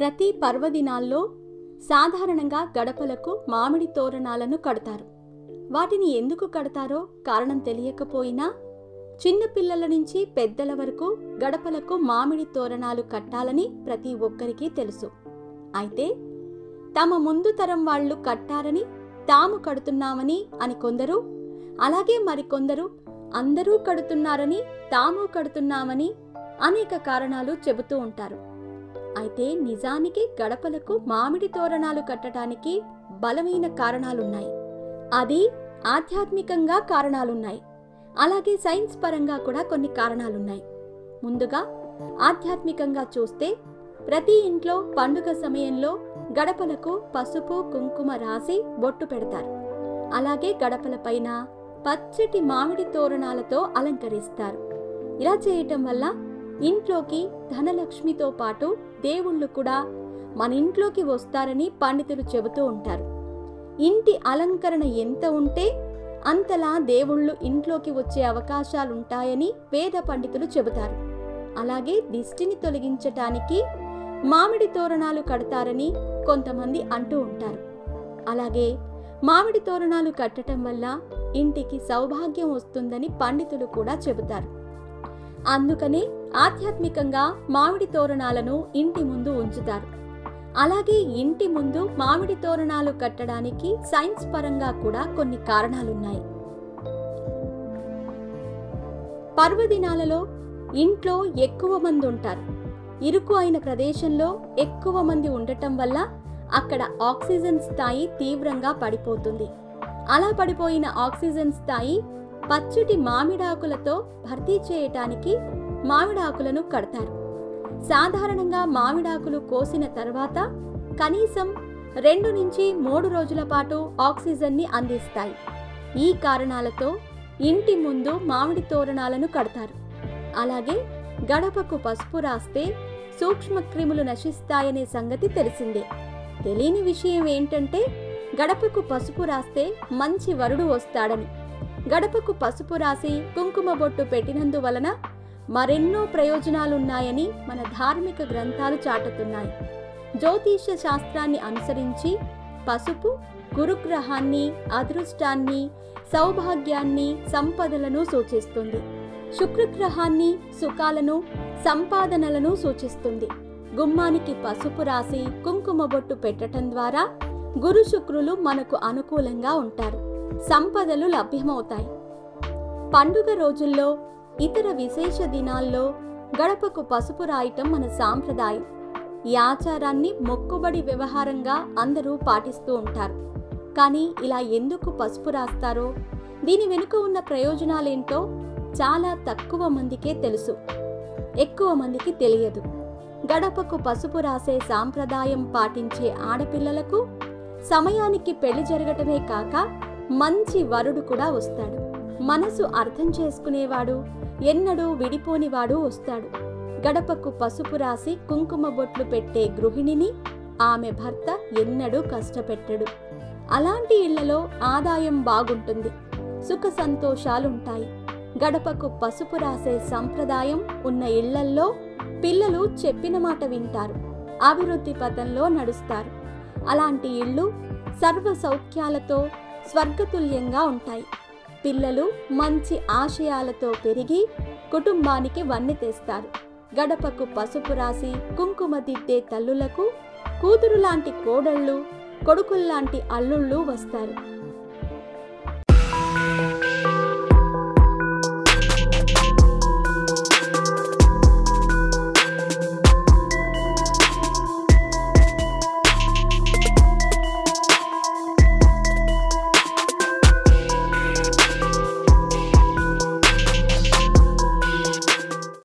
ప్రతి పర్వదినాల్లో సాధారణంగా గడపలకు మామిడి తోరణాలను కడతారు వాటిని ఎందుకు కడతారో కారణం తెలియకపోయినా చిన్నపిల్లల నుంచి పెద్దల వరకు గడపలకు మామిడి తోరణాలు కట్టాలని ప్రతి ఒక్కరికి తెలుసు అయితే తమ ముందు తరం వాళ్ళు కట్టారని తాము కడుతున్నామని అని కొందరు అలాగే మరికొందరు అందరూ కడుతున్నారని తాము కడుతున్నామని అనేక కారణాలు చెబుతూ ఉంటారు అయితే నిజానికి గడపలకు మామిడి తోరణాలు కట్టడానికి బలమైన కారణాలున్నాయి అది ఆధ్యాత్మికంగా కారణాలున్నాయి అలాగే సైన్స్ పరంగా కూడా కొన్ని కారణాలున్నాయి ముందుగా ఆధ్యాత్మికంగా చూస్తే ప్రతి ఇంట్లో పండుగ సమయంలో గడపలకు పసుపు కుంకుమ రాసి బొట్టు పెడతారు అలాగే గడపలపైన పచ్చటి మామిడి తోరణాలతో అలంకరిస్తారు ఇలా చేయటం వల్ల ఇంట్లోకి ధనలక్ష్మితో పాటు దేవుళ్ళు కూడా మన ఇంట్లోకి వస్తారని పండితులు చెబుతూ ఉంటారు ఇంటి అలంకరణ ఎంత ఉంటే అంతలా దేవుళ్ళు ఇంట్లోకి వచ్చే అవకాశాలుంటాయని వేద పండితులు చెబుతారు అలాగే దిష్టిని తొలగించటానికి మామిడి తోరణాలు కడతారని కొంతమంది అంటూ ఉంటారు అలాగే మామిడి తోరణాలు కట్టడం వల్ల ఇంటికి సౌభాగ్యం వస్తుందని పండితులు కూడా చెబుతారు అందుకనే ఆధ్యాత్మికంగా మామిడి తోరణాలను ఇంటి ముందు ఉంచుతారు అలాగే ఇంటి ముందు మామిడి తోరణాలు కట్టడానికి సైన్స్ పరంగా కూడా కొన్ని కారణాలున్నాయి పర్వదినాలలో ఇంట్లో ఎక్కువ మంది ఉంటారు ఇరుకు అయిన ప్రదేశంలో ఎక్కువ మంది ఉండటం వల్ల అక్కడ ఆక్సిజన్ స్థాయి తీవ్రంగా పడిపోతుంది అలా పడిపోయిన ఆక్సిజన్ స్థాయి పచ్చటి మామిడాకులతో భర్తీ చేయటానికి మామిడాకులను కడతారు సాధారణంగా మామిడాకులు కోసిన తర్వాత కనీసం రెండు నుంచి మూడు రోజుల పాటు ఆక్సిజన్ని అందిస్తాయి ఈ కారణాలతో ఇంటి ముందు మామిడి తోరణాలను కడతారు అలాగే గడపకు పసుపు రాస్తే సూక్ష్మక్రిములు నశిస్తాయనే సంగతి తెలిసిందే తెలియని విషయం ఏంటంటే గడపకు పసుపు రాస్తే మంచి వరుడు వస్తాడని గడపకు పసుపు రాసి కుంకుమ బొట్టు పెట్టినందువలన మరెన్నో ప్రయోజనాలున్నాయని మన ధార్మిక గ్రంథాలు చాటుతున్నాయి జ్యోతిష శాస్త్రాన్ని అనుసరించి పసుపు గురుగ్రహాన్ని అదృష్టాన్ని సౌభాగ్యాన్ని సంపదలను సూచిస్తుంది శుక్రగ్రహాన్ని సుఖాలను సంపాదనలను సూచిస్తుంది గుమ్మానికి పసుపు రాసి కుంకుమ బొట్టు పెట్టటం ద్వారా గురు శుక్రులు మనకు అనుకూలంగా ఉంటారు సంపదలు లభ్యమవుతాయి పండుగ రోజుల్లో ఇతర విశేష దినాల్లో గడపకు పసుపు రాయటం మన సాంప్రదాయం ఈ ఆచారాన్ని మొక్కుబడి వ్యవహారంగా అందరూ పాటిస్తూ ఉంటారు కానీ ఇలా ఎందుకు పసుపు రాస్తారో దీని వెనుక ఉన్న ప్రయోజనాలేంటో చాలా తక్కువ మందికే తెలుసు ఎక్కువ మందికి తెలియదు గడపకు పసుపు రాసే సాంప్రదాయం పాటించే ఆడపిల్లలకు సమయానికి పెళ్లి జరగటమే కాక మంచి వరుడు కూడా వస్తాడు మనసు అర్థం చేసుకునేవాడు ఎన్నడూ విడిపోనివాడు వస్తాడు గడపకు పసుపు రాసి కుంకుమ బొట్లు పెట్టే గృహిణిని ఆమె భర్త ఎన్నడూ కష్టపెట్టడు అలాంటి ఇళ్లలో ఆదాయం బాగుంటుంది సుఖ సంతోషాలుంటాయి గడపకు పసుపు రాసే సంప్రదాయం ఉన్న ఇళ్లల్లో పిల్లలు చెప్పిన మాట వింటారు అభివృద్ధి పథంలో నడుస్తారు అలాంటి ఇళ్ళు సర్వ సౌఖ్యాలతో స్వర్గతుల్యంగా ఉంటాయి పిల్లలు మంచి ఆశయాలతో పెరిగి కుటుంబానికి వన్నె తెస్తారు గడపకు పసుపు రాసి కుంకుమ దిద్దే తల్లులకు కూతురు లాంటి కోడళ్ళు కొడుకుల్లాంటి అల్లుళ్ళు వస్తారు